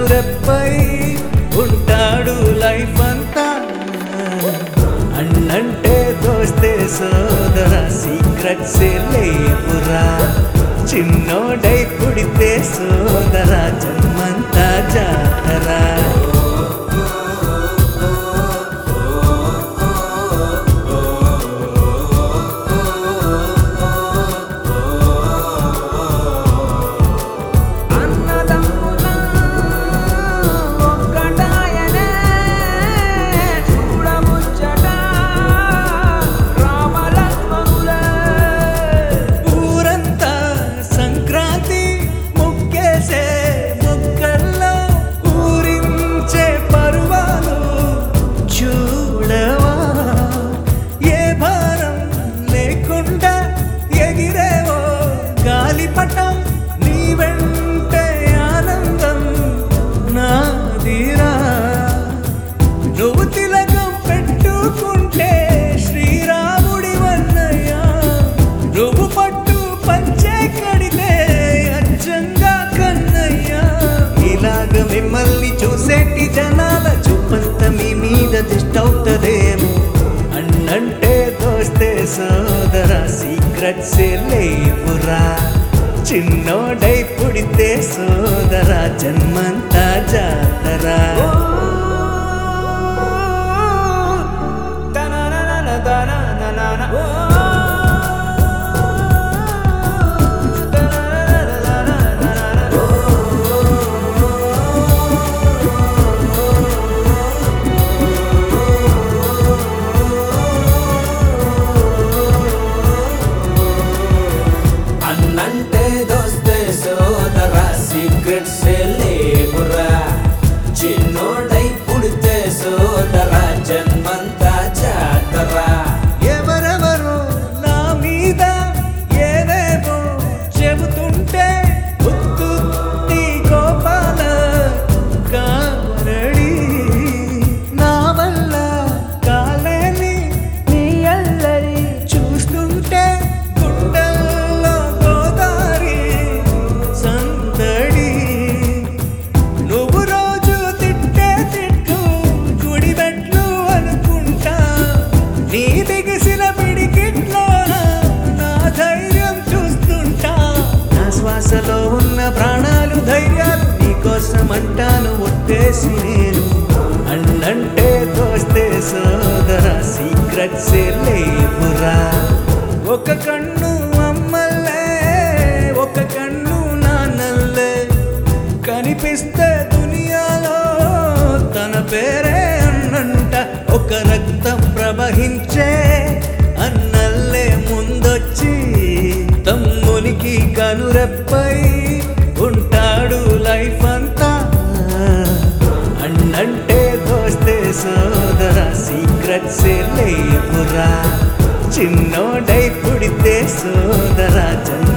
కనురెప్పై ఉంటాడు లైఫ్ అంతా అన్నంటే దోస్తే సోదర సీక్రెట్స్ లేపురా చిన్నోడై పుడితే సోదర జన్మంతా జాతరా అన్నదమ్ముల ఒక్కటాయనే చూడముచ్చట రామలక్ష్మణులే ఊరంతా సంక్రాంతి ముక్కేసే ముక్కల్లో ఊరించే పరువాలు చూడవా ఏ భారం లేకుండా ఎగిరేవో గాలిపటం నీ వెంటే ఆనందం నాదిరా నువ్వు తిలకం పెట్టుకుంటే శ్రీరాముడి వన్నయ్య నువ్వు పట్టు పంచే కడితే అచ్చంగా కన్నయ్య ఇలాగ మిమ్మల్ని చూసేటి జనాల చూపంత మీ మీద దిష్టవుతుందేమో అన్నంటే దోస్తే సోదర సీక్రెట్స్ లేవురా చిన్నోడై పుడితే సోదర జన్మంతా జాతరా అన్నంటే దోస్తే సోదర సీక్రెట్స్ లేవురా చిన్నోడై పుడితే సోదర జన్మంతా జాతరా ఎవరెవరో నా మీద ఏదేమో చెబుతుంటే ఉత్తుత్తి గోపాల కారడి నా వల్ల కాలేని నీ అల్లరి చూస్తుంటే గుండెల్లో గోదారి సందడి నువ్వు రోజు తిట్టే తిట్టు గుడి మెట్లు అనుకుంటా నీ బిగిసిన పిడికిట్లోన నా ధైర్యం చూస్తుంటా నా శ్వాసలో ఉన్న ప్రాణాలు ధైర్యాలు నీకోసం అంటాను ఒట్టేసి నేను అన్నంటే దోస్తే సోదర సీక్రెట్స్ లేవురా ఒక కన్ను అమ్మల్లే ఒక కన్ను నాన్నల్లే కనిపిస్తే దునియాలో తన పేరే అన్నంట ఒక రక్తం ప్రవహించే అన్నల్లే ముందొచ్చి తమ్మునికి కనురెప్పై ఉంటాడు లైఫ్ అంతా అన్నంటే దోస్తే సోదర సీక్రెట్స్ లేవురా చిన్నోడై పుడితే సోదర జన్మ